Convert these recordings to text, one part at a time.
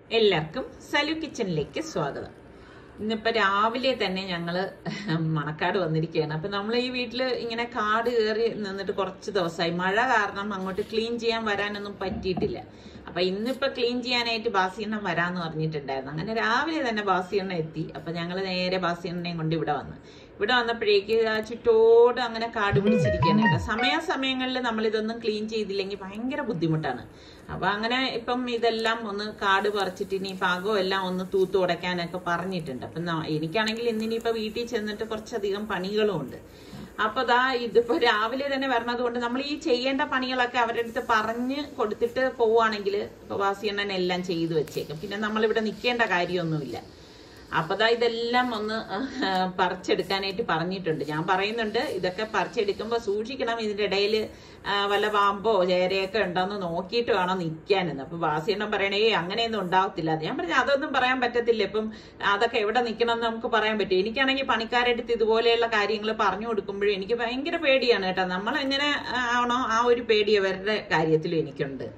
എല്ലാവർക്കും സലു കിച്ചണിലേക്ക് സ്വാഗതം ഇന്നിപ്പോ രാവിലെ തന്നെ ഞങ്ങള് മണക്കാട് വന്നിരിക്കുകയാണ് അപ്പൊ നമ്മൾ ഈ വീട്ടില് ഇങ്ങനെ കാട് കയറി നിന്നിട്ട് കുറച്ച് ദിവസമായി മഴ കാരണം അങ്ങോട്ട് ക്ലീൻ ചെയ്യാൻ വരാനൊന്നും പറ്റിയിട്ടില്ല അപ്പൊ ഇന്നിപ്പോ ക്ലീൻ ചെയ്യാനായിട്ട് ബാസിയണ്ണൻ വരാന്ന് പറഞ്ഞിട്ടുണ്ടായിരുന്നു അങ്ങനെ രാവിലെ തന്നെ ബാസിയണ്ണ എത്തി അപ്പൊ ഞങ്ങൾ നേരെ ബാസിയണ്ണനെയും കൊണ്ട് ഇവിടെ വന്ന് ഇവിടെ വന്നപ്പോഴേക്ക് ആ ചുറ്റോട് അങ്ങനെ കാട് പിടിച്ചിരിക്കുകയാണ് കേട്ടോ സമയാസമയങ്ങളിൽ നമ്മൾ ഇതൊന്നും ക്ലീൻ ചെയ്തില്ലെങ്കിൽ ഭയങ്കര ബുദ്ധിമുട്ടാണ് അപ്പൊ അങ്ങനെ ഇപ്പം ഇതെല്ലാം ഒന്ന് കാട് പറിച്ചിട്ട് ഇനി പാകവും എല്ലാം ഒന്ന് തൂത്ത് ഉടയ്ക്കാനൊക്കെ പറഞ്ഞിട്ടുണ്ട് അപ്പൊ ന- എനിക്കാണെങ്കിൽ ഇന്നിനിപ്പോ വീട്ടിൽ ചെന്നിട്ട് കുറച്ചധികം പണികളും ഉണ്ട് അപ്പൊ ദാ ഇതിപ്പോ രാവിലെ തന്നെ വരണത് കൊണ്ട് നമ്മൾ ഈ ചെയ്യേണ്ട പണികളൊക്കെ അവരുടെ അടുത്ത് പറഞ്ഞ് കൊടുത്തിട്ട് പോവുകയാണെങ്കിൽ ഇപ്പൊ വാസിയണ്ണൻ എല്ലാം ചെയ്തു വെച്ചേക്കും പിന്നെ നമ്മളിവിടെ നിൽക്കേണ്ട കാര്യമൊന്നുമില്ല അപ്പൊ ദാ ഇതെല്ലാം ഒന്ന് ആ, പറിച്ചെടുക്കാനായിട്ട് പറഞ്ഞിട്ടുണ്ട് ഞാൻ പറയുന്നുണ്ട് ഇതൊക്കെ പറിച്ചെടുക്കുമ്പോ സൂക്ഷിക്കണം ഇതിന്റെ ഇടയിൽ വല്ല പാമ്പോ ചേരയൊക്കെ ഉണ്ടോന്ന് നോക്കിയിട്ട് വേണം നിൽക്കാനെന്ന് അപ്പൊ വാസിയെണ്ണം പറയണേ "ഏയ്, അങ്ങനെയൊന്നും ഉണ്ടാവത്തില്ല അത് ഞാൻ പറഞ്ഞു അതൊന്നും പറയാൻ പറ്റത്തില്ല ഇപ്പം അതൊക്കെ എവിടെ നിൽക്കണം എന്ന് നമുക്ക് പറയാൻ പറ്റും എനിക്കാണെങ്കിൽ പണിക്കാരെടുത്ത് ഇതുപോലെയുള്ള കാര്യങ്ങൾ പറഞ്ഞു കൊടുക്കുമ്പോഴും എനിക്ക് ഭയങ്കര പേടിയാണ് കേട്ടോ നമ്മൾ എങ്ങനെ ആ, ആവണോ ആ ഒരു പേടി അവരുടെ കാര്യത്തിലും എനിക്കുണ്ട്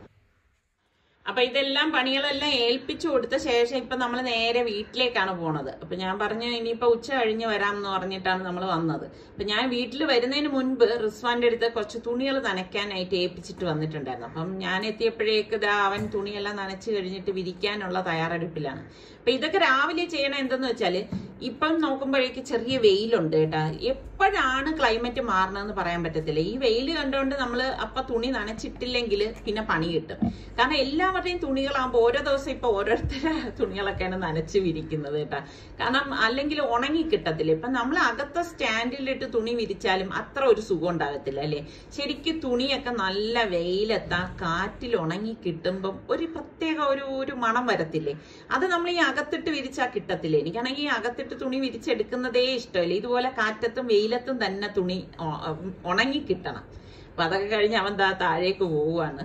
അപ്പൊ ഇതെല്ലാം പണികളെല്ലാം ഏൽപ്പിച്ചു കൊടുത്ത ശേഷം ഇപ്പൊ നമ്മൾ നേരെ വീട്ടിലേക്കാണ് പോണത് അപ്പൊ ഞാൻ പറഞ്ഞു ഇനിയിപ്പോ ഉച്ച കഴിഞ്ഞ് വരാം എന്ന് പറഞ്ഞിട്ടാണ് നമ്മൾ വന്നത് അപ്പൊ ഞാൻ വീട്ടിൽ വരുന്നതിന് മുൻപ് റിസ്വാന്റെ അടുത്ത് കുറച്ച് തുണികൾ നനയ്ക്കാനായിട്ട് ഏൽപ്പിച്ചിട്ട് വന്നിട്ടുണ്ടായിരുന്നു അപ്പം ഞാൻ എത്തിയപ്പോഴേക്ക് ദാ അവൻ തുണിയെല്ലാം നനച്ചു കഴിഞ്ഞിട്ട് വിരിക്കാനുള്ള തയ്യാറെടുപ്പിലാണ് അപ്പൊ ഇതൊക്കെ രാവിലെ ചെയ്യണ എന്തെന്ന് വെച്ചാല് ഇപ്പം നോക്കുമ്പോഴേക്ക് ചെറിയ വെയിലുണ്ട് കേട്ടാ എപ്പോഴാണ് ക്ലൈമറ്റ് മാറണമെന്ന് പറയാൻ പറ്റത്തില്ല ഈ വെയിൽ കണ്ടുകൊണ്ട് നമ്മൾ അപ്പൊ തുണി നനച്ചിട്ടില്ലെങ്കിൽ പിന്നെ പണി കിട്ടും കാരണം എല്ലാവരുടെയും തുണികളാകുമ്പോൾ ഓരോ ദിവസം ഇപ്പൊ ഓരോരുത്തരുടെ തുണികളൊക്കെയാണ് നനച്ച് വിരിക്കുന്നത് കേട്ടാ കാരണം അല്ലെങ്കിൽ ഉണങ്ങി കിട്ടത്തില്ല ഇപ്പൊ നമ്മൾ അകത്തെ സ്റ്റാൻഡിലിട്ട് തുണി വിരിച്ചാലും അത്ര ഒരു സുഖം ഉണ്ടാകത്തില്ല അല്ലെ ശരിക്കും തുണിയൊക്കെ നല്ല വെയിലെത്താ കാറ്റിൽ ഉണങ്ങി കിട്ടുമ്പം ഒരു പ്രത്യേക ഒരു ഒരു മണം വരത്തില്ലേ അത് നമ്മൾ ഈ അകത്തിട്ട് വിരിച്ചാൽ കിട്ടത്തില്ല എനിക്കാണെങ്കിൽ ഈ അകത്തിട്ട് തുണി വിരിച്ചെടുക്കുന്നതേ ഇഷ്ടമില്ല ഇതുപോലെ കാറ്റത്തും വെയിലത്തും തന്നെ തുണി ഉ- ഉണങ്ങി കിട്ടണം അപ്പൊ അതൊക്കെ കഴിഞ്ഞ് അവൻ ദാ താഴേക്ക് പോവുകയാണ്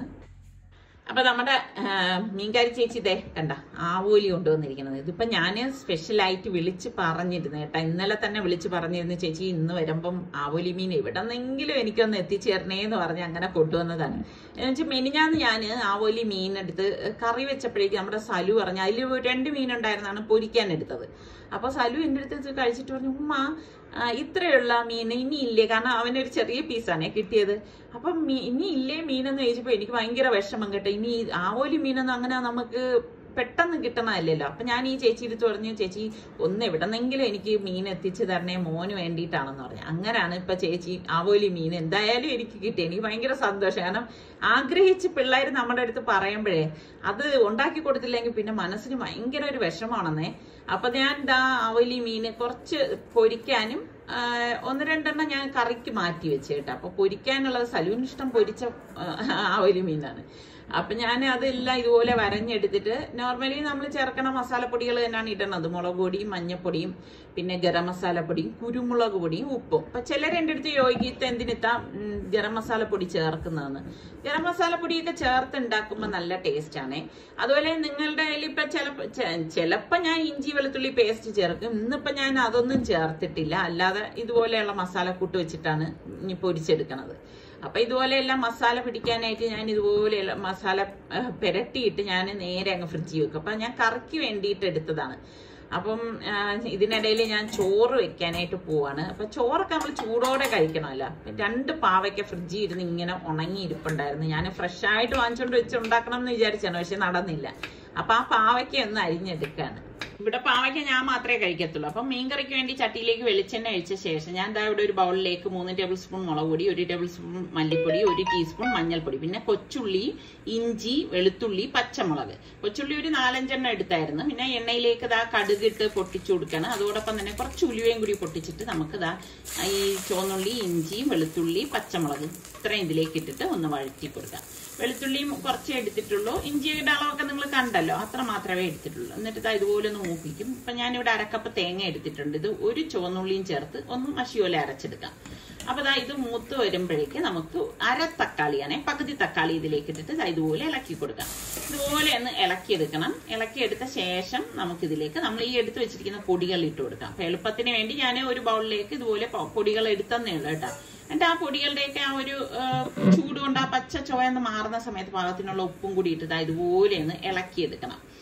അപ്പൊ നമ്മുടെ ആ, മീൻകാരി ചേച്ചി ഇതേ കണ്ട ആവോലി കൊണ്ടുവന്നിരിക്കുന്നത് ഇതിപ്പോ ഞാന് സ്പെഷ്യലായിട്ട് വിളിച്ച് പറഞ്ഞിരുന്നു കേട്ടാ ഇന്നലെ തന്നെ വിളിച്ച് പറഞ്ഞിരുന്നു ചേച്ചി ഇന്ന് വരുമ്പം ആവോലി മീൻ എവിടെ നിന്നെങ്കിലും എനിക്കൊന്ന് എത്തിച്ചേരണേ എന്ന് പറഞ്ഞ് അങ്ങനെ കൊണ്ടുവന്നതാണ് എന്നുവെച്ചാൽ മെനിഞ്ഞാന്ന് ഞാൻ ആവോലി മീൻ എടുത്ത് കറി വെച്ചപ്പോഴേക്കും നമ്മുടെ സലു പറഞ്ഞു അതിൽ രണ്ട് മീൻ ഉണ്ടായിരുന്നാണ് പൊരിക്കാൻ എടുത്തത് അപ്പൊ സലു എൻ്റെ അടുത്ത് ഇത് കഴിച്ചിട്ട് പറഞ്ഞു ഉമ്മ ആ, ഇത്രയുള്ള മീൻ ഇനി ഇല്ലേ കാരണം അവനൊരു ചെറിയ പീസാണേ കിട്ടിയത് അപ്പം മീ- ഇനി ഇല്ലേ മീനെന്ന് ചോദിച്ചപ്പോ എനിക്ക് ഭയങ്കര വിഷമം കേട്ടോ ഇനി ഈ ആവോലി മീനൊന്നും അങ്ങനെ നമുക്ക് പെട്ടെന്ന് കിട്ടണമല്ലല്ലോ അപ്പൊ ഞാൻ ഈ ചേച്ചി എടുത്ത് പറഞ്ഞു ചേച്ചി ഒന്ന് എവിടെന്നെങ്കിലും എനിക്ക് മീൻ എത്തിച്ചു തരണേ മോന് വേണ്ടിയിട്ടാണെന്ന് പറഞ്ഞു അങ്ങനെയാണ് ഇപ്പൊ ചേച്ചി ആവോലി മീൻ എന്തായാലും എനിക്ക് കിട്ടി എനിക്ക് ഭയങ്കര സന്തോഷം കാരണം ആഗ്രഹിച്ച് പിള്ളേർ നമ്മുടെ അടുത്ത് പറയുമ്പോഴേ അത് ഉണ്ടാക്കി കൊടുത്തില്ലെങ്കിൽ പിന്നെ മനസ്സിന് ഭയങ്കര ഒരു വിഷമാണെന്നേ അപ്പൊ ഞാൻ ദാ ആവോലി മീന് കുറച്ച് പൊരിക്കാനും ആ, ഒന്ന് രണ്ടെണ്ണം ഞാൻ കറിക്ക് മാറ്റി വെച്ച് കേട്ടോ അപ്പൊ പൊരിക്കാനുള്ളത് സലൂന് ഇഷ്ടം പൊരിച്ച ആ, ആവോലി മീനാണ് അപ്പൊ ഞാൻ അതെല്ലാം ഇതുപോലെ വരഞ്ഞെടുത്തിട്ട് നോർമലി നമ്മൾ ചേർക്കണ മസാലപ്പൊടികൾ തന്നെയാണ് ഇടണത് മുളക് പൊടിയും മഞ്ഞപ്പൊടിയും പിന്നെ ഗരം മസാലപ്പൊടിയും കുരുമുളക് പൊടിയും ഉപ്പും അപ്പൊ ചിലർ എൻ്റെ അടുത്ത് യോഗ്യത്ത് എന്തിനിത്താ ഉം, ഗരം മസാലപ്പൊടി ചേർക്കുന്നതെന്ന് ഗരം മസാലപ്പൊടിയൊക്കെ ചേർത്ത് ഉണ്ടാക്കുമ്പോൾ നല്ല ടേസ്റ്റ് ആണേ അതുപോലെ നിങ്ങളുടെ കയ്യിൽ ഇപ്പൊ ചിലപ്പോ ചിലപ്പോ ഞാൻ ഇഞ്ചി വെളുത്തുള്ളി പേസ്റ്റ് ചേർക്കും ഇന്നിപ്പോ ഞാൻ അതൊന്നും ചേർത്തിട്ടില്ല അല്ലാതെ ഇതുപോലെയുള്ള മസാലക്കൂട്ട് വെച്ചിട്ടാണ് ഇനി പൊരിച്ചെടുക്കണത് അപ്പൊ ഇതുപോലെയെല്ലാം മസാല പിടിക്കാനായിട്ട് ഞാൻ ഇതുപോലെയുള്ള മസാല ആ, പുരട്ടിയിട്ട് ഞാൻ നേരെ അങ്ങ് ഫ്രിഡ്ജിൽ വെക്കും അപ്പൊ ഞാൻ കറിക്ക് വേണ്ടിയിട്ട് എടുത്തതാണ് അപ്പം ആ, ഇതിനിടയിൽ ഞാൻ ചോറ് വെക്കാനായിട്ട് പോവാണ് അപ്പൊ ചോറൊക്കെ നമ്മൾ ചൂടോടെ കഴിക്കണമല്ലോ രണ്ട് പാവയ്ക്ക ഫ്രിഡ്ജിൽ ഇരുന്ന് ഇങ്ങനെ ഉണങ്ങി ഇരിപ്പുണ്ടായിരുന്നു ഞാൻ ഫ്രഷ് ആയിട്ട് വാങ്ങിച്ചോണ്ട് വെച്ച് ഉണ്ടാക്കണം എന്ന് വിചാരിച്ചാണ് പക്ഷെ നടന്നില്ല അപ്പൊ ആ പാവയ്ക്ക ഒന്ന് അരിഞ്ഞെടുക്കാണ് ഇവിടെ പാവയ്ക്ക ഞാൻ മാത്രമേ കഴിക്കത്തുള്ളൂ അപ്പം മീൻകറിക്ക് വേണ്ടി ചട്ടിയിലേക്ക് വെളിച്ചെണ്ണ ഒഴിച്ച ശേഷം ഞാൻ ദാ ഇവിടെ ഒരു ബൗളിലേക്ക് മൂന്ന് ടേബിൾ സ്പൂൺ മുളക് പൊടി ഒരു ടേബിൾ സ്പൂൺ മല്ലിപ്പൊടി ഒരു ടീസ്പൂൺ മഞ്ഞൾപ്പൊടി പിന്നെ കൊച്ചുള്ളി ഇഞ്ചി വെളുത്തുള്ളി പച്ചമുളക് കൊച്ചുള്ളി ഒരു നാലഞ്ചെണ്ണം എടുത്തായിരുന്നു പിന്നെ എണ്ണയിലേക്ക് ദാ കടുകിട്ട് പൊട്ടിച്ചു കൊടുക്കണം അതോടൊപ്പം തന്നെ കുറച്ച് ഉലുവയും കൂടി പൊട്ടിച്ചിട്ട് നമുക്ക് ദാ ഈ ചുവന്നുള്ളി ഇഞ്ചി വെളുത്തുള്ളി പച്ചമുളക് ഇത്രയും ഇതിലേക്ക് ഇട്ടിട്ട് ഒന്ന് വഴറ്റി കൊടുക്കാം വെളുത്തുള്ളിയും കുറച്ചേ എടുത്തിട്ടുള്ളൂ ഇഞ്ചിയുടെ അളവൊക്കെ നിങ്ങൾ കണ്ടല്ലോ അത്ര മാത്രമേ എടുത്തിട്ടുള്ളൂ എന്നിട്ട് ദാ ഇതുപോലെ ഒന്ന് മൂപ്പിക്കും ഇപ്പൊ ഞാനിവിടെ അരക്കപ്പ് തേങ്ങ എടുത്തിട്ടുണ്ട് ഇത് ഒരു ചുവന്നുള്ളിയും ചേർത്ത് ഒന്ന് മഷിയോലെ അരച്ചെടുക്കാം അപ്പൊ ദാ ഇത് മൂത്ത് വരുമ്പോഴേക്ക് നമുക്ക് അര തക്കാളിയാണേ പകുതി തക്കാളി ഇതിലേക്ക് ഇട്ടിട്ട് ദാ ഇതുപോലെ ഇളക്കി കൊടുക്കാം ഇതുപോലെ ഒന്ന് ഇളക്കിയെടുക്കണം ഇളക്കിയെടുത്ത ശേഷം നമുക്ക് ഇതിലേക്ക് നമ്മൾ ഈ എടുത്ത് വെച്ചിരിക്കുന്ന പൊടികൾ ഇട്ട് കൊടുക്കാം അപ്പൊ എളുപ്പത്തിന് വേണ്ടി ഞാൻ ഒരു ബൗളിലേക്ക് ഇതുപോലെ പൊ- പൊടികൾ എടുത്തന്നേ ഉള്ളൂ കേട്ടോ എന്നിട്ട് ആ പൊടികളുടെയൊക്കെ ആ ഒരു ആ, ചൂട് കൊണ്ട് ആ പച്ച ചുവയെന്ന് മാറുന്ന സമയത്ത് പാകത്തിനുള്ള ഉപ്പും കൂടി ഇട്ടിട്ട് ഇതുപോലെ ഒന്ന് ഇളക്കിയെടുക്കണം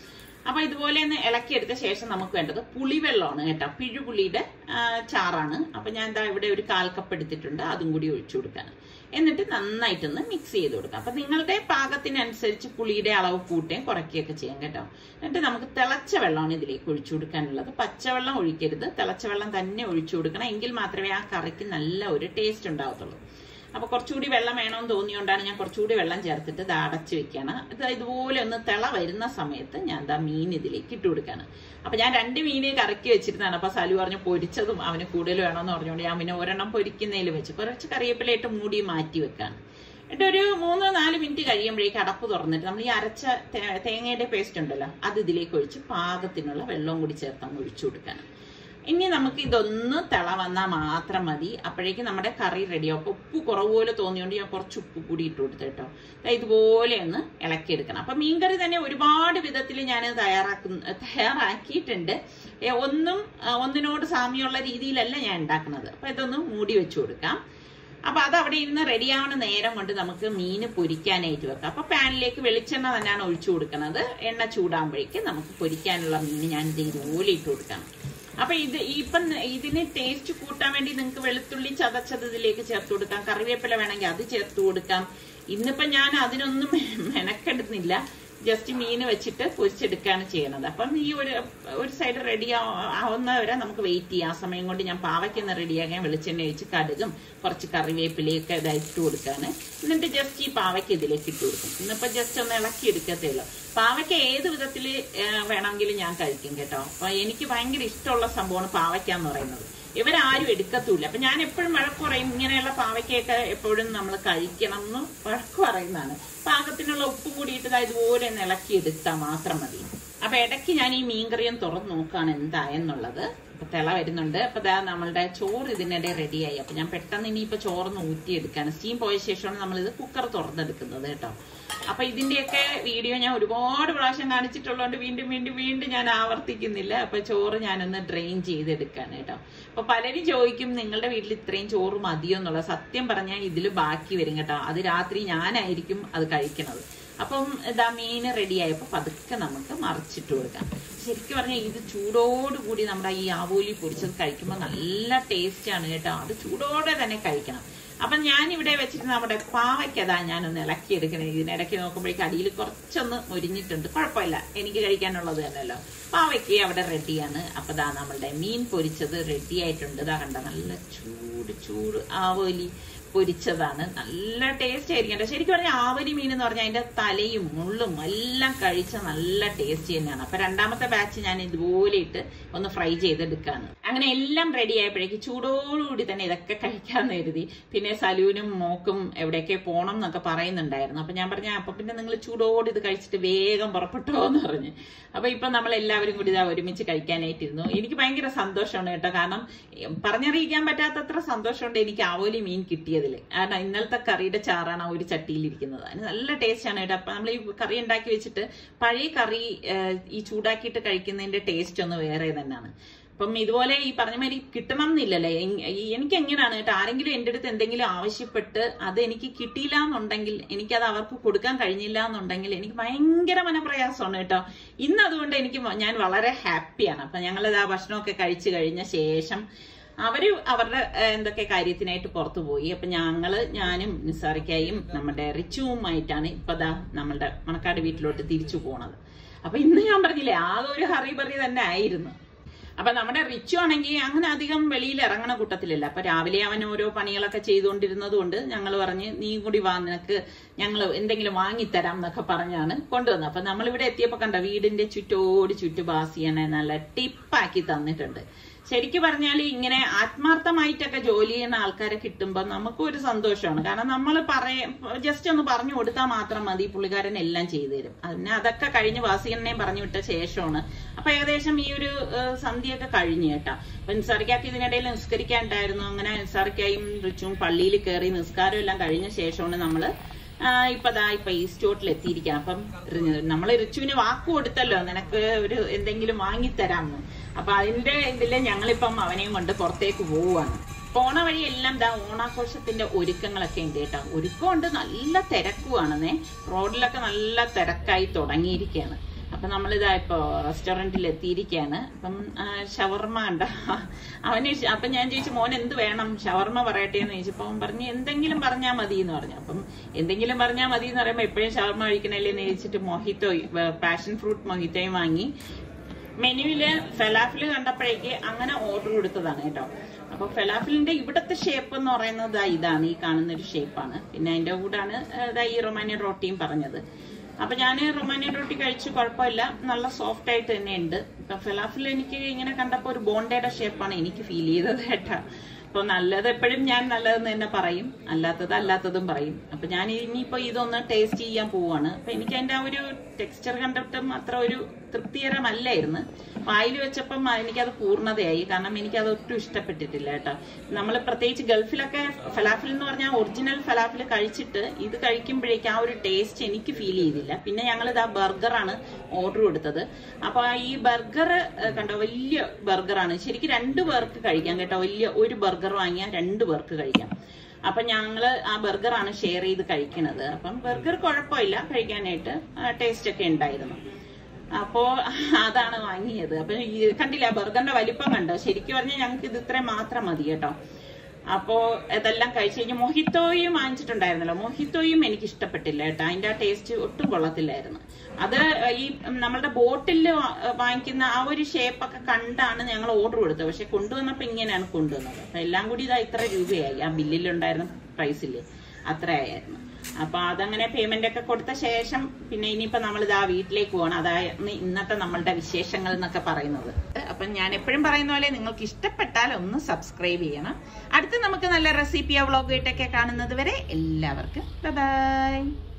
അപ്പൊ ഇതുപോലെ ഒന്ന് ഇളക്കിയെടുത്ത ശേഷം നമുക്ക് വേണ്ടത് പുളിവെള്ളമാണ് കേട്ടോ പിഴുപുളിയുടെ ആ, ചാറാണ് അപ്പൊ ഞാൻ എന്താ ഇവിടെ ഒരു കാൽ കപ്പ് എടുത്തിട്ടുണ്ട് അതും കൂടി ഒഴിച്ചു കൊടുക്കാൻ എന്നിട്ട് നന്നായിട്ടൊന്ന് മിക്സ് ചെയ്ത് കൊടുക്കാം അപ്പൊ നിങ്ങളുടെ പാകത്തിനനുസരിച്ച് പുളിയുടെ അളവ് കൂട്ടുകയും കുറയ്ക്കുകയൊക്കെ ചെയ്യാം കേട്ടോ എന്നിട്ട് നമുക്ക് തിളച്ച വെള്ളമാണ് ഇതിലേക്ക് ഒഴിച്ചു കൊടുക്കാനുള്ളത് പച്ചവെള്ളം ഒഴിക്കരുത് തിളച്ച വെള്ളം തന്നെ ഒഴിച്ചു കൊടുക്കണം എങ്കിൽ മാത്രമേ ആ കറിക്ക് നല്ല ഒരു ടേസ്റ്റ് ഉണ്ടാവത്തുള്ളൂ അപ്പൊ കുറച്ചുകൂടി വെള്ളം വേണമെന്ന് തോന്നിയോണ്ടാണ് ഞാൻ കുറച്ചുകൂടി വെള്ളം ചേർത്തിട്ട് ഇത് അടച്ചു വെക്കാണ് ഇത് ഇതുപോലെ ഒന്ന് തിള വരുന്ന സമയത്ത് ഞാൻ ദാ മീൻ ഇതിലേക്ക് ഇട്ട് കൊടുക്കാണ് അപ്പൊ ഞാൻ രണ്ട് മീന് കറക്കി വെച്ചിരുന്നതാണ് അപ്പൊ സലു പറഞ്ഞു പൊരിച്ചതും അവന് കൂടുതൽ വേണമെന്ന് പറഞ്ഞുകൊണ്ട് ഞാൻ പിന്നെ ഒരെണ്ണം പൊരിക്കുന്നതിൽ വെച്ച് കുറച്ച് കറിവേപ്പിലയിട്ട് മൂടി മാറ്റി വെക്കാണ് എന്നിട്ട് ഒരു മൂന്നോ നാല് മിനിറ്റ് കഴിയുമ്പോഴേക്ക് അടപ്പ് തുറന്നിട്ട് നമ്മൾ ഈ അരച്ച തേ- തേങ്ങയുടെ പേസ്റ്റ് ഉണ്ടല്ലോ അത് ഇതിലേക്ക് ഒഴിച്ച് പാകത്തിനുള്ള വെള്ളവും കൂടി ചേർത്ത് അങ്ങ് ഒഴിച്ചു കൊടുക്കാണ് ഇനി നമുക്ക് ഇതൊന്ന് തിള വന്നാൽ മാത്രം മതി അപ്പോഴേക്കും നമ്മുടെ കറി റെഡിയാവും അപ്പൊ ഉപ്പ് കുറവ് പോലെ തോന്നിയോണ്ട് ഞാൻ കുറച്ച് ഉപ്പ് കൂടി ഇട്ട് കൊടുത്തു കേട്ടോ ദാ ഇതുപോലെ ഒന്ന് ഇളക്കിയെടുക്കണം അപ്പൊ മീൻകറി തന്നെ ഒരുപാട് വിധത്തിൽ ഞാൻ തയ്യാറാക്കുന്ന തയ്യാറാക്കിയിട്ടുണ്ട് ഏ, ഒന്നും ആ, ഒന്നിനോട് സാമ്യമുള്ള രീതിയിലല്ല ഞാൻ ഉണ്ടാക്കുന്നത് അപ്പൊ ഇതൊന്ന് മൂടി വെച്ചു കൊടുക്കാം അപ്പൊ അത് അവിടെ ഇരുന്ന് റെഡിയാവുന്ന നേരം കൊണ്ട് നമുക്ക് മീൻ പൊരിക്കാനായിട്ട് വെക്കാം അപ്പൊ പാനിലേക്ക് വെളിച്ചെണ്ണ തന്നെയാണ് ഒഴിച്ചു കൊടുക്കുന്നത് എണ്ണ ചൂടാകുമ്പോഴേക്ക് നമുക്ക് പൊരിക്കാനുള്ള മീൻ ഞാൻ ഇത് ഇതുപോലെ ഇട്ട് കൊടുക്കണം അപ്പൊ ഇത് ഇപ്പം ഇതിന് ടേസ്റ്റ് കൂട്ടാൻ വേണ്ടി നിങ്ങൾക്ക് വെളുത്തുള്ളി ചതച്ചത് ഇതിലേക്ക് ചേർത്ത് കൊടുക്കാം കറിവേപ്പില വേണമെങ്കിൽ അത് ചേർത്ത് കൊടുക്കാം ഇന്നിപ്പം ഞാൻ അതിനൊന്നും മെനക്കെടുന്നില്ല ജസ്റ്റ് മീൻ വെച്ചിട്ട് പൊരിച്ചെടുക്കുകയാണ് ചെയ്യുന്നത് അപ്പം ഈ ഒരു ഒരു സൈഡ് റെഡി ആവുന്നവരെ നമുക്ക് വെയിറ്റ് ചെയ്യാം ആ സമയം കൊണ്ട് ഞാൻ പാവയ്ക്കൊന്ന് റെഡിയാക്കാൻ വെളിച്ചെണ്ണ ഒഴിച്ച് കടുകും കുറച്ച് കറിവേപ്പിലയൊക്കെ ഇതാ ഇട്ട് കൊടുക്കാണ് എന്നിട്ട് ജസ്റ്റ് ഈ പാവയ്ക്ക് ഇതിലേക്ക് ഇട്ട് കൊടുക്കും ഇന്നിപ്പോ ജസ്റ്റ് ഒന്ന് ഇളക്കി എടുക്കത്തേ ഉള്ളൂ പാവയ്ക്ക ഏത് വിധത്തിൽ വേണമെങ്കിലും ഞാൻ കഴിക്കും കേട്ടോ അപ്പൊ എനിക്ക് ഭയങ്കര ഇഷ്ടമുള്ള സംഭവമാണ് പാവയ്ക്ക എന്ന് പറയുന്നത് ഇവരാരും എടുക്കത്തൂല്ല അപ്പൊ ഞാൻ എപ്പോഴും വഴക്ക് പറയും ഇങ്ങനെയുള്ള പാവയ്ക്കൊക്കെ എപ്പോഴും നമ്മൾ കഴിക്കണം എന്ന് വഴക്ക് പറയുന്നതാണ് പാകത്തിനുള്ള ഉപ്പും കൂടിയിട്ട് ദാ ഇതുപോലെ ഒന്ന് ഇളക്കി എടുത്താൽ മാത്രം മതി അപ്പൊ ഇടയ്ക്ക് ഞാൻ ഈ മീൻകറിയും തുറന്ന് നോക്കുകയാണ് എന്തായെന്നുള്ളത് അപ്പൊ തിള വരുന്നുണ്ട് അപ്പൊ ദാ നമ്മളുടെ ചോറ് ഇതിനിടെ റെഡിയായി അപ്പൊ ഞാൻ പെട്ടെന്ന് ഇനിയിപ്പോ ചോറൊന്ന് ഊറ്റിയെടുക്കാണ് സ്റ്റീം പോയ ശേഷമാണ് നമ്മളിത് കുക്കർ തുറന്നെടുക്കുന്നത് കേട്ടോ അപ്പൊ ഇതിന്റെയൊക്കെ വീഡിയോ ഞാൻ ഒരുപാട് പ്രാവശ്യം കാണിച്ചിട്ടുള്ളതുകൊണ്ട് വീണ്ടും വീണ്ടും വീണ്ടും ഞാൻ ആവർത്തിക്കുന്നില്ല അപ്പൊ ചോറ് ഞാനൊന്ന് ഡ്രെയിൻ ചെയ്തെടുക്കാണ് കേട്ടോ അപ്പൊ പലരും ചോദിക്കും നിങ്ങളുടെ വീട്ടിൽ ഇത്രയും ചോറ് മതിയോ എന്നുള്ളത് സത്യം പറഞ്ഞാൽ ഇതിൽ ബാക്കി വരും കേട്ടോ അത് രാത്രി ഞാനായിരിക്കും അത് കഴിക്കണത് അപ്പം ഇതാ മീൻ റെഡി ആയപ്പോൾ പതുക്കെ നമുക്ക് മറിച്ചിട്ട് കൊടുക്കാം ശരിക്കും പറഞ്ഞാൽ ഇത് ചൂടോടുകൂടി നമ്മുടെ ഈ ആവോലി പൊരിച്ചത് കഴിക്കുമ്പോൾ നല്ല ടേസ്റ്റാണ് കേട്ടോ അത് ചൂടോടെ തന്നെ കഴിക്കണം അപ്പം ഞാൻ ഇവിടെ വെച്ചിട്ട് നമ്മുടെ പാവയ്ക്കതാ ഞാനൊന്ന് ഇളക്കിയെടുക്കണേ ഇതിനിടയ്ക്ക് നോക്കുമ്പോഴേക്ക് അടിയിൽ കുറച്ചൊന്ന് മുരിഞ്ഞിട്ടുണ്ട് കുഴപ്പമില്ല എനിക്ക് കഴിക്കാനുള്ളത് തന്നെയല്ലോ പാവയ്ക്ക് അവിടെ റെഡിയാണ് അപ്പൊ ദാ നമ്മളുടെ മീൻ പൊരിച്ചത് റെഡി ആയിട്ടുണ്ട് ഇതാ കണ്ട നല്ല ചൂട് ചൂട് ആവോലി പൊരിച്ചതാണ് നല്ല ടേസ്റ്റ് ആയിരിക്കും കേട്ടോ ശരിക്കും പറഞ്ഞാൽ ആവരി മീൻ എന്ന് പറഞ്ഞാൽ അതിന്റെ തലയും മുള്ളും എല്ലാം കഴിച്ച നല്ല ടേസ്റ്റ് തന്നെയാണ് അപ്പൊ രണ്ടാമത്തെ ബാച്ച് ഞാൻ ഇതുപോലെ ഇട്ട് ഒന്ന് ഫ്രൈ ചെയ്തെടുക്കാണ് അങ്ങനെ എല്ലാം റെഡി ആയപ്പോഴേക്ക് ചൂടോടുകൂടി തന്നെ ഇതൊക്കെ കഴിക്കാന്ന് കരുതി പിന്നെ സലൂനും മോക്കും എവിടെയൊക്കെ പോണം എന്നൊക്കെ പറയുന്നുണ്ടായിരുന്നു അപ്പൊ ഞാൻ പറഞ്ഞ അപ്പൊ പിന്നെ നിങ്ങൾ ചൂടോട് ഇത് കഴിച്ചിട്ട് വേഗം പുറപ്പെട്ടോ എന്ന് പറഞ്ഞു അപ്പൊ ഇപ്പൊ നമ്മൾ എല്ലാവരും കൂടി ഇതാ ഒരുമിച്ച് കഴിക്കാനായിട്ടിരുന്നു എനിക്ക് ഭയങ്കര സന്തോഷമാണ് കേട്ടോ കാരണം ഉം, പറഞ്ഞറിയിക്കാൻ പറ്റാത്തത്ര സന്തോഷമുണ്ട് എനിക്ക് ആവോലി മീൻ കിട്ടിയതിൽ കാരണം ഇന്നലത്തെ കറിയുടെ ചാറാണ് ആ ഒരു ചട്ടിയിലിരിക്കുന്നത് അതിന് നല്ല ടേസ്റ്റ് ആണ് കേട്ടോ അപ്പൊ നമ്മൾ ഈ കറി ഉണ്ടാക്കി വെച്ചിട്ട് പഴയ കറി ഏഹ്, ഈ ചൂടാക്കിയിട്ട് കഴിക്കുന്നതിന്റെ ടേസ്റ്റ് ഒന്ന് വേറെ തന്നെയാണ് അപ്പം ഇതുപോലെ ഈ പറഞ്ഞ മാതിരി കിട്ടണം എന്നില്ലല്ലേ എങ്- ഈ- എനിക്ക് എങ്ങനെയാണ് കേട്ടോ ആരെങ്കിലും എൻ്റെ അടുത്ത് എന്തെങ്കിലും ആവശ്യപ്പെട്ട് അത് എനിക്ക് കിട്ടിയില്ല എന്നുണ്ടെങ്കിൽ എനിക്കത് അവർക്ക് കൊടുക്കാൻ കഴിഞ്ഞില്ല എന്നുണ്ടെങ്കിൽ എനിക്ക് ഭയങ്കര മനപ്രയാസമാണ് കേട്ടോ ഇന്ന് അതുകൊണ്ട് എനിക്ക് വ- ഞാൻ വളരെ ഹാപ്പിയാണ് അപ്പൊ ഞങ്ങളിത് ആ ഭക്ഷണമൊക്കെ കഴിച്ചു കഴിഞ്ഞ ശേഷം അവര് അവരുടെ ഏഹ്, എന്തൊക്കെ കാര്യത്തിനായിട്ട് പുറത്തു പോയി അപ്പൊ ഞങ്ങള് ഞാനും നിസാറിക്കായും നമ്മുടെ റിച്ചുവുമായിട്ടാണ് ഇപ്പൊ ദാ നമ്മളുടെ മണക്കാട് വീട്ടിലോട്ട് തിരിച്ചു പോണത് അപ്പൊ ഇന്ന് ഞാൻ പറഞ്ഞില്ലേ ആകെ ഒരു ഹറി ബറി തന്നെ ആയിരുന്നു അപ്പൊ നമ്മുടെ റിച്ചു ആണെങ്കിൽ അങ്ങനെ അധികം വെളിയിൽ ഇറങ്ങണ കൂട്ടത്തിലല്ല അപ്പൊ രാവിലെ അവൻ ഓരോ പണികളൊക്കെ ചെയ്തുകൊണ്ടിരുന്നത് കൊണ്ട് ഞങ്ങൾ പറഞ്ഞ് നീ കൂടി വാ നിനക്ക് ഞങ്ങൾ എന്തെങ്കിലും വാങ്ങിത്തരാം എന്നൊക്കെ പറഞ്ഞാണ് കൊണ്ടുവന്നത് അപ്പൊ നമ്മളിവിടെ എത്തിയപ്പോ കണ്ട വീടിന്റെ ചുറ്റോട് ചുറ്റു ബാസിയനെ നല്ല ടിപ്പാക്കി തന്നിട്ടുണ്ട് ശരിക്കും പറഞ്ഞാൽ ഇങ്ങനെ ആത്മാർത്ഥമായിട്ടൊക്കെ ജോലി ചെയ്യുന്ന ആൾക്കാരെ കിട്ടുമ്പോൾ നമുക്കും ഒരു സന്തോഷമാണ് കാരണം നമ്മൾ പറയ ജസ്റ്റ് ഒന്ന് പറഞ്ഞു കൊടുത്താൽ മാത്രം മതി പുള്ളിക്കാരൻ എല്ലാം ചെയ്തു തരും അതിന് അതൊക്കെ കഴിഞ്ഞ് വാസികനെ പറഞ്ഞു വിട്ട ശേഷമാണ് അപ്പൊ ഏകദേശം ഈ ഒരു ഏഹ്, സന്ധ്യയൊക്കെ കഴിഞ്ഞു കേട്ടോ അപ്പൊ നിസാറിക്കാക്ക് ഇതിനിടയിൽ നിസ്കരിക്കാണ്ടായിരുന്നു അങ്ങനെ നിസാറിക്കായും റിച്ചും പള്ളിയിൽ കയറി നിസ്കാരം എല്ലാം കഴിഞ്ഞ ശേഷമാണ് നമ്മള് ആ, ഇപ്പൊ ദാ ഇപ്പൊ ഈ സ്റ്റോട്ടിൽ എത്തിയിരിക്കാം അപ്പം നമ്മൾ റിച്ചുവിന് വാക്ക് കൊടുത്തല്ലോ നിനക്ക് ഒരു എന്തെങ്കിലും വാങ്ങിത്തരാമെന്ന് അപ്പൊ അതിന്റെ ഇതില് ഞങ്ങളിപ്പം അവനെയും കൊണ്ട് പുറത്തേക്ക് പോവുകയാണ് പോണ വഴി എല്ലാം ദാ ഓണാഘോഷത്തിന്റെ ഒരുക്കങ്ങളൊക്കെ ഉണ്ട് കേട്ടോ ഒരുക്കമുണ്ട് നല്ല തിരക്കുവാണെന്നേ റോഡിലൊക്കെ നല്ല തിരക്കായി തുടങ്ങിയിരിക്കുകയാണ് അപ്പൊ അപ്പൊ നമ്മളിതാ ഇപ്പോ റെസ്റ്റോറന്റിൽ എത്തിയിരിക്കുകയാണ് അപ്പം ആ, ഷവർമ്മ കണ്ട അവന് ഇഷ്- അപ്പൊ ഞാൻ ചോദിച്ചു മോൻ എന്ത് വേണം ഷവർമ്മ പറയട്ടെ എന്ന് ചോദിച്ചപ്പോ അവൻ പറഞ്ഞു എന്തെങ്കിലും പറഞ്ഞാൽ മതി എന്ന് പറഞ്ഞു അപ്പം എന്തെങ്കിലും പറഞ്ഞാൽ മതി എന്ന് പറയുമ്പോൾ എപ്പോഴും ഷവർമ്മ കഴിക്കണല്ലേ എന്ന് ചോദിച്ചിട്ട് മൊഹിത്തോ പാഷൻ ഫ്രൂട്ട് മൊഹിത്തോയും വാങ്ങി മെനുവില് ഫെലാഫിൽ കണ്ടപ്പോഴേക്ക് അങ്ങനെ ഓർഡർ കൊടുത്തതാണ് കേട്ടോ അപ്പൊ ഫെലാഫിലിന്റെ ഇവിടത്തെ ഷേപ്പ് എന്ന് പറയുന്നത് ദാ ഇതാണ് ഈ കാണുന്ന ഒരു ഷേപ്പാണ് പിന്നെ അതിന്റെ കൂടാണ് ഏഹ്, ദാ ഈ റൊമാനിയൻ റൊട്ടിയും പറഞ്ഞത് അപ്പൊ ഞാൻ റൊമാനിയൻ റൊട്ടി കഴിച്ചു കുഴപ്പമില്ല നല്ല സോഫ്റ്റ് ആയിട്ട് തന്നെ ഉണ്ട് ഇപ്പൊ ഫെലാഫിൽ എനിക്ക് ഇങ്ങനെ കണ്ടപ്പോ ഒരു ബോണ്ടയുടെ ഷേപ്പാണ് എനിക്ക് ഫീൽ ചെയ്തത് കേട്ടാ അപ്പൊ നല്ലത് എപ്പോഴും ഞാൻ നല്ലതെന്ന് തന്നെ പറയും അല്ലാത്തത് അല്ലാത്തതും പറയും അപ്പൊ ഞാൻ ഇനിയിപ്പോ ഇതൊന്ന് ടേസ്റ്റ് ചെയ്യാൻ പോവാണ് അപ്പൊ എനിക്ക് അതിന്റെ ആ ഒരു ടെക്സ്ചർ കണ്ടിട്ടും അത്ര ഒരു തൃപ്തികരമല്ലായിരുന്നു വായിൽ വെച്ചപ്പം എനിക്കത് പൂർണ്ണതയായി കാരണം എനിക്കത് ഒട്ടും ഇഷ്ടപ്പെട്ടിട്ടില്ല കേട്ടോ നമ്മൾ പ്രത്യേകിച്ച് ഗൾഫിലൊക്കെ ഫലാഫിൽ എന്ന് പറഞ്ഞാൽ ഒറിജിനൽ ഫലാഫിൽ കഴിച്ചിട്ട് ഇത് കഴിക്കുമ്പോഴേക്ക് ആ ഒരു ടേസ്റ്റ് എനിക്ക് ഫീൽ ചെയ്തില്ല പിന്നെ ഞങ്ങൾ ഇതാ ബർഗറാണ് ഓർഡർ കൊടുത്തത് അപ്പൊ ഈ ബർഗർ കണ്ടോ വലിയ ബർഗറാണ് ശരിക്കും രണ്ട് പേർക്ക് കഴിക്കാം കേട്ടോ വലിയ ഒരു ബർഗർ വാങ്ങിയാൽ രണ്ട് പേർക്ക് കഴിക്കാം അപ്പൊ ഞങ്ങള് ആ ബർഗറാണ് ഷെയർ ചെയ്ത് കഴിക്കണത് അപ്പം ബർഗർ കുഴപ്പമില്ല കഴിക്കാനായിട്ട് ടേസ്റ്റ് ഒക്കെ ഉണ്ടായിരുന്നു അപ്പോ അതാണ് വാങ്ങിയത് അപ്പൊ ഈ കണ്ടില്ല ബർഗറിന്റെ വലിപ്പം കണ്ടോ ശരിക്കും പറഞ്ഞാൽ ഞങ്ങൾക്ക് ഇത് ഇത്രയും മാത്രം മതി കേട്ടോ അപ്പോ ഇതെല്ലാം കഴിച്ചു കഴിഞ്ഞ് മൊഹിത്തോയും വാങ്ങിച്ചിട്ടുണ്ടായിരുന്നല്ലോ മൊഹിത്തോയും എനിക്ക് ഇഷ്ടപ്പെട്ടില്ല കേട്ടോ അതിന്റെ ആ ടേസ്റ്റ് ഒട്ടും കൊള്ളത്തില്ലായിരുന്നു അത് ഈ നമ്മളുടെ ബോട്ടിൽ വാങ്ങിക്കുന്ന ആ ഒരു ഷേപ്പ് ഒക്കെ കണ്ടാണ് ഞങ്ങൾ ഓർഡർ കൊടുത്തത് പക്ഷെ കൊണ്ടുവന്നപ്പോ ഇങ്ങനെയാണ് കൊണ്ടുവന്നത് അപ്പൊ എല്ലാം കൂടി ഇതാ ഇത്ര രൂപയായി ആ ബില്ലിലുണ്ടായിരുന്ന പ്രൈസില് അത്രയായിരുന്നു അപ്പൊ അതങ്ങനെ പേയ്മെന്റ് ഒക്കെ കൊടുത്ത ശേഷം പിന്നെ ഇനിയിപ്പോ നമ്മൾ ഇതാ വീട്ടിലേക്ക് പോകണം അതായത് ഇന്നത്തെ നമ്മളുടെ വിശേഷങ്ങൾ എന്നൊക്കെ പറയുന്നത് അപ്പൊ ഞാൻ എപ്പോഴും പറയുന്ന പോലെ നിങ്ങൾക്ക് ഇഷ്ടപ്പെട്ടാൽ ഒന്ന് സബ്സ്ക്രൈബ് ചെയ്യണം അടുത്ത് നമുക്ക് നല്ല റെസിപ്പിയോ വ്ളോഗ് ആയിട്ടൊക്കെ കാണുന്നത് വരെ എല്ലാവർക്കും ബൈ